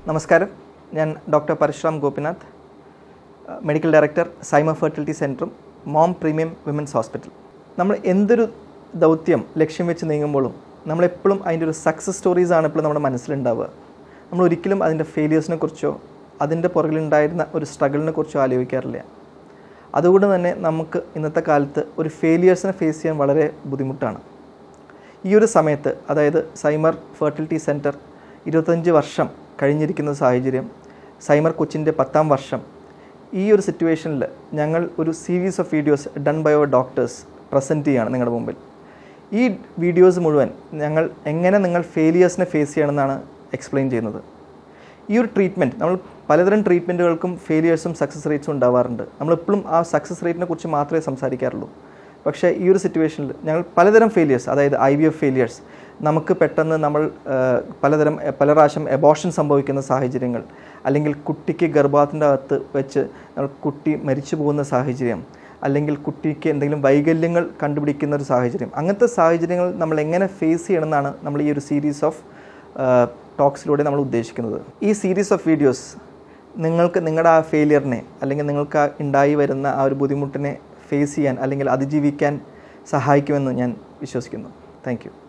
നമസ്കാരം ഞാൻ doctor Parashuram Gopinath uh medical director Saima fertility സെൻറ്ററും മോം പ്രീമിയം വിമൻസ് ഹോസ്പിറ്റൽ നമ്മൾ എന്തൊരു ദൗത്യം ലക്ഷ്യം വെച്ച് നീങ്ങുമ്പോഴും നമ്മളെപ്പോഴും അതിൻ്റെ ഒരു സക്സസ് സ്റ്റോറീസ് ആണ് എപ്പോഴും നമ്മുടെ മനസ്സിലുണ്ടാവുക നമ്മൾ ഒരിക്കലും അതിൻ്റെ ഫെയിലിയേഴ്സിനെ കുറിച്ചോ അതിൻ്റെ പുറകിലുണ്ടായിരുന്ന ഒരു സ്ട്രഗിളിനെ കുറിച്ചോ ആലോചിക്കാറില്ല അതുകൊണ്ട് തന്നെ നമുക്ക് ഇന്നത്തെ കാലത്ത് ഒരു ഫെയിലിയേഴ്സിനെ ഫേസ് ചെയ്യാൻ വളരെ ബുദ്ധിമുട്ടാണ് ഈ ഒരു സമയത്ത് അതായത് സൈമർ ഫെർട്ടിലിറ്റി സെൻറ്റർ ഇരുപത്തഞ്ച് വർഷം കഴിഞ്ഞിരിക്കുന്ന സാഹചര്യം സൈമർ കൊച്ചിൻ്റെ പത്താം വർഷം ഈ ഒരു സിറ്റുവേഷനിൽ ഞങ്ങൾ ഒരു series of videos done by our doctors present ചെയ്യുകയാണ് നിങ്ങളുടെ മുമ്പിൽ ഈ വീഡിയോസ് മുഴുവൻ ഞങ്ങൾ എങ്ങനെ നിങ്ങൾ ഫെയിലിയേഴ്സിനെ ഫേസ് ചെയ്യണമെന്നാണ് എക്സ്പ്ലെയിൻ ചെയ്യുന്നത് ഈ ഒരു ട്രീറ്റ്മെൻറ്റ് നമ്മൾ പലതരം ട്രീറ്റ്മെൻറ്റുകൾക്കും ഫെയിലിയേഴ്സും സക്സസ് റേറ്റ്സും ഉണ്ടാവാറുണ്ട് നമ്മളെപ്പോഴും ആ സക്സസ് റേറ്റിനെ കുറിച്ച് മാത്രമേ സംസാരിക്കാറുള്ളൂ പക്ഷേ ഈ ഒരു സിറ്റുവേഷനിൽ ഞങ്ങൾ പലതരം ഫെയിലിയേഴ്സ് അതായത് ഐ വി എഫ് ഫെയിലിയേഴ്സ് നമുക്ക് പെട്ടെന്ന് നമ്മൾ ആ, പലതരം പല പ്രാവശ്യം എബോഷൻ സംഭവിക്കുന്ന സാഹചര്യങ്ങൾ അല്ലെങ്കിൽ കുട്ടിക്ക് ഗർഭപാത്രത്തിൻ്റെ അകത്ത് വെച്ച് നമ്മൾ കുട്ടി മരിച്ചു പോകുന്ന സാഹചര്യം അല്ലെങ്കിൽ കുട്ടിക്ക് എന്തെങ്കിലും വൈകല്യങ്ങൾ കണ്ടുപിടിക്കുന്ന ഒരു സാഹചര്യം അങ്ങനത്തെ സാഹചര്യങ്ങൾ നമ്മൾ എങ്ങനെ ഫേസ് ചെയ്യണമെന്നാണ് നമ്മൾ ഈ ഒരു സീരീസ് ഓഫ് ടോക്സിലൂടെ നമ്മൾ ഉദ്ദേശിക്കുന്നത് ഈ സീരീസ് ഓഫ് വീഡിയോസ് നിങ്ങൾക്ക് നിങ്ങളുടെ ആ ഫെയിലിയറിനെ അല്ലെങ്കിൽ നിങ്ങൾക്ക് ആ ഉണ്ടായി വരുന്ന ആ ഒരു ബുദ്ധിമുട്ടിനെ ഫേസ് ചെയ്യാൻ അല്ലെങ്കിൽ അതിജീവിക്കാൻ സഹായിക്കുമെന്ന് ഞാൻ വിശ്വസിക്കുന്നു താങ്ക്